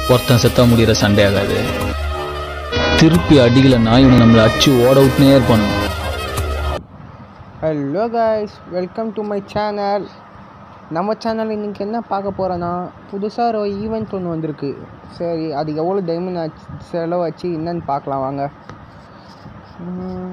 ஒருத்தன் செத்தா முடிகிற சண்டே ஆகாது திருப்பி அடிக்கல நாய் நம்மளை அடிச்சு ஓட விட்டுனே இருப்பானு hello guys welcome to my channel நம்ம சேனல் இன்றைக்கி என்ன பார்க்க போகிறோன்னா புதுசாக ஒரு ஈவெண்ட் ஒன்று வந்திருக்கு சரி அது எவ்வளோ டைமண்ட் ஆச்சு செலவாச்சு என்னன்னு பார்க்கலாம் வாங்க உம்,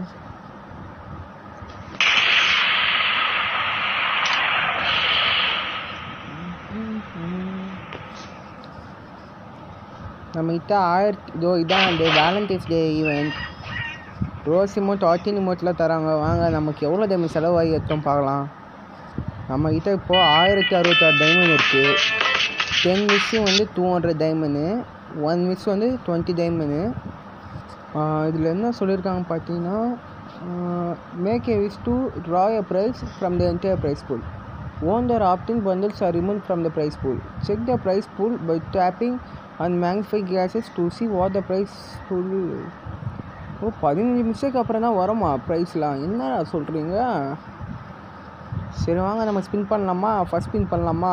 நம்மகிட்ட ஆயிரத்தி இதோ இதான் அந்த Valentine's day event rose emote ஆட்டின் இமோட்லாம் தராங்க வாங்க நமக்கு எவ்வளோ டைமண்ட் செலவாகி எடுத்தோம் பார்க்கலாம் நம்மக்கிட்ட இப்போது ஆயிரத்தி அறுபத்தாறு டைமண்ட் இருக்குது டென் மிஸ்ஸு வந்து two hundred diamond one miss வந்து டுவெண்ட்டி டைமண்டு இதில் என்ன சொல்லியிருக்காங்க பார்த்தீங்கன்னா make a wish to draw a prize from the entire prize pool on their option bundles are removed from the price pool. Check the price pool by tapping on magnifying glasses to see what the price pool ஓ பதினஞ்சு நிமிஷத்துக்கு அப்புறம் தான் வருமா ப்ரைஸ்லாம் என்ன சொல்கிறீங்க சரி வாங்க நம்ம ஸ்பின் பண்ணலாமா ஃபஸ்ட் ஸ்பின் பண்ணலாமா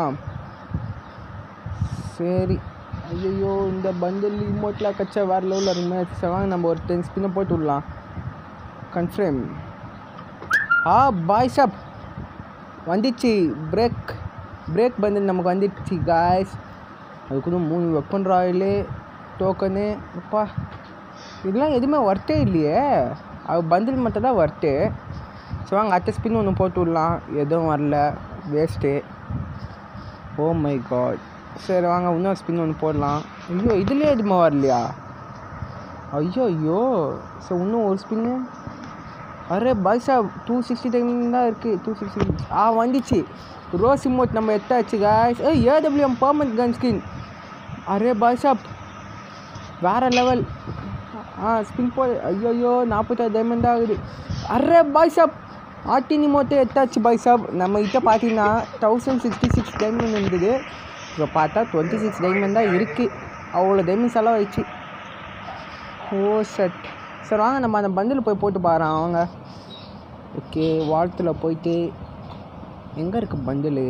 சரி ஐயோ இந்த பண்டில் இமோட்லாம் கச்சா வேறு லெவலில் இருக்குமே சரி வாங்க நம்ம ஒரு டென் ஸ்பின்னை போட்டு விடலாம் கன்ஃபார்ம் ஆ பாய் ஷாப் வந்துச்சு பிரேக் பிரேக் பண்டில் நமக்கு வந்துடுச்சு காய்ஸ் அதுக்குள்ள மூணு வெப்பன் ராயலு டோக்கனு அப்பா இதெல்லாம் எதுவுமே ஒர்த்தே இல்லையே அது பண்டில் மட்டும் தான் ஒர்த்து ஸோ வாங்க அடுத்த ஸ்பின் ஒன்று போட்டு விடலாம் எதுவும் வரல வேஸ்ட்டு ஓ மை காட் சரி வாங்க இன்னொரு ஸ்பின் ஒன்று போடலாம் ஐயோ இதுலேயே எதுவுமே வரலையா ஐயோ ஐயோ ஸோ இன்னும் ஒரு ஸ்பின்னு அரே பாய்ஸா டூ சிக்ஸ்டி டைம் தான் இருக்குது டூ சிக்ஸ்டி ஆ வந்துச்சு ரோஸ் இமோட் நம்ம எத்தாச்சு guys a AWM permanent gun skin அரே பாய்ஸாப் வேறு லெவல் ஆ ஸ்பின் போ ஐயோ நாற்பத்தாறு டைமண்ட் தான் ஆகுது அரே பாய்ஸாப் ஆட்டினி மோட்டே எத்தாச்சு பாய்ஸாப் நம்ம கிட்ட பார்த்தீங்கன்னா தௌசண்ட் சிக்ஸ்டி சிக்ஸ் டைமண்ட் இருந்தது இப்போ பார்த்தா டுவெண்ட்டி சிக்ஸ் டைமண்ட் தான் இருக்குது அவ்வளோ டைமண்ட் செலவாயிடுச்சு ஓ செட் சரி வாங்க நம்ம அந்த பண்டில் போய் போட்டு பாறோம் அவங்க ஓகே வால்த்தில் போயிட்டு எங்கே இருக்குது பண்டில்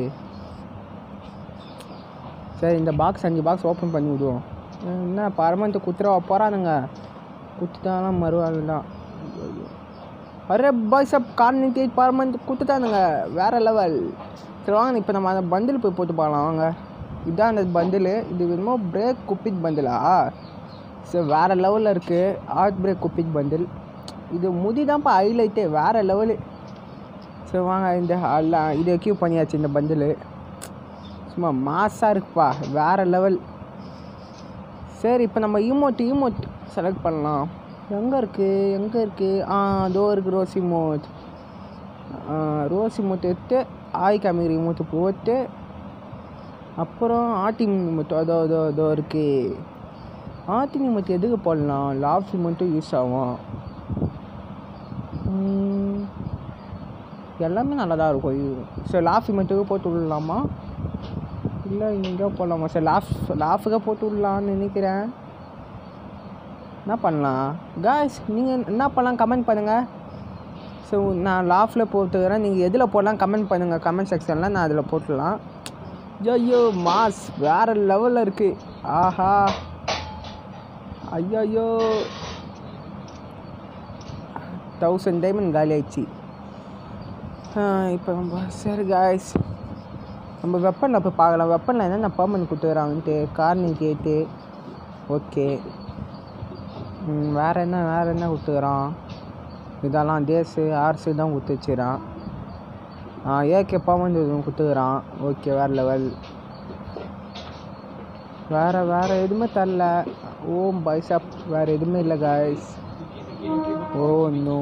சரி இந்த பாக்ஸ் அஞ்சு பாக்ஸ் ஓப்பன் பண்ணி விடுவோம் என்ன பரமந்து குத்துற போகிறானுங்க குத்துட்டானா மறுவாள் தான் அரே பாய்ஸ் அப் கார்னிட்டி பரமந்து குத்துட்டானுங்க வேறு லெவல் சரி வாங்க இப்போ நம்ம அந்த பண்டில் போய் போட்டு பார்க்கலாம் வாங்க இதுதான் அந்த பண்டில் இது என்னமோ பிரேக் குப்பிட் பண்டிலா சரி வேறு லெவலில் இருக்குது ஆர்ட் பிரேக் குப்பிட் பண்டில் இது முடி தான்ப்பா ஹைலைட்டே வேறு லெவலு சரி வாங்க இந்த எல்லாம் இதை கியூ பண்ணியாச்சு இந்த பண்டில் சும்மா மாசாக இருக்குப்பா வேறு லெவல் சரி இப்போ நம்ம ஈமோட் ஈமோட் செலக்ட் பண்ணலாம் எங்கே இருக்குது எங்கே இருக்குது ஆ அதோ இருக்குது ரோஸ் இமோட் ரோஸ் இமோட் எடுத்து ஆய் காமிக்கிற இமோட்டு போட்டு அப்புறம் ஆட்டி இமோட் அதோ அதோ அதோ இருக்குது ஆட்டி இமோட் எதுக்கு போடலாம் லாஃப் இமோட்டும் யூஸ் ஆகும் உம், எல்லாமே நல்லா தான் இருக்கும் இது சரி லாஃப் இமோட்டுக்கு போட்டு விடலாமா இல்லை இங்கே போடலாமா சரி லாஃப் லாஃபுக்கு போட்டு விடலான்னு நினைக்கிறேன் என்ன பண்ணலாம் காய்ஸ் நீங்கள் என்ன பண்ணலாம் கமெண்ட் பண்ணுங்கள் ஸோ நான் லாஃபில் போட்டுக்கிறேன் நீங்கள் எதில் போடலாம் கமெண்ட் பண்ணுங்கள் கமெண்ட் செக்ஷனில் நான் அதில் போட்டுடலாம் ஐயோ மாஸ் வேறு லெவலில் இருக்குது ஆஹா ஐயோ தௌசண்ட் டைமண்ட் காலி ஆயிடுச்சு இப்போ நம்ம சரி காய்ஸ் நம்ம வெப்பனில் போய் பார்க்கலாம் வெப்பனில் என்னென்ன பர்மனன்ட் கொடுத்துக்கிறாங்கன்ட்டு கார்னிங் கேட்டு ஓகே வேறு என்ன வேறு என்ன கொடுத்துக்கிறான் இதெல்லாம் டேஸு ஆர்ஸு தான் கொடுத்து வச்சுக்கிறான் ஏகே பர்மனன்ட் எதுவும் கொடுத்துக்கிறான் ஓகே வேறு லெவல் வேறு வேறு எதுவுமே தரல ஓம் பைசாப் வேறு எதுவுமே இல்லை காய்ஸ் ஓ நோ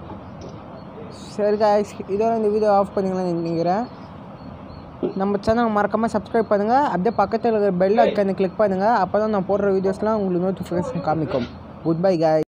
சரி காய்ஸ் இதோட இந்த வீடியோ ஆஃப் பண்ணிங்களான்னு நினைக்கிறேன் நம்ம சேனல் மறக்காமல் சப்ஸ்கிரைப் பண்ணுங்கள் அப்படியே பக்கத்தில் இருக்கிற பெல் ஐக்கானை கிளிக் பண்ணுங்கள் அப்போ தான் நான் போடுற வீடியோஸ்லாம் உங்களுக்கு நோட்டிஃபிகேஷன் காமிக்கும் குட் பை காய்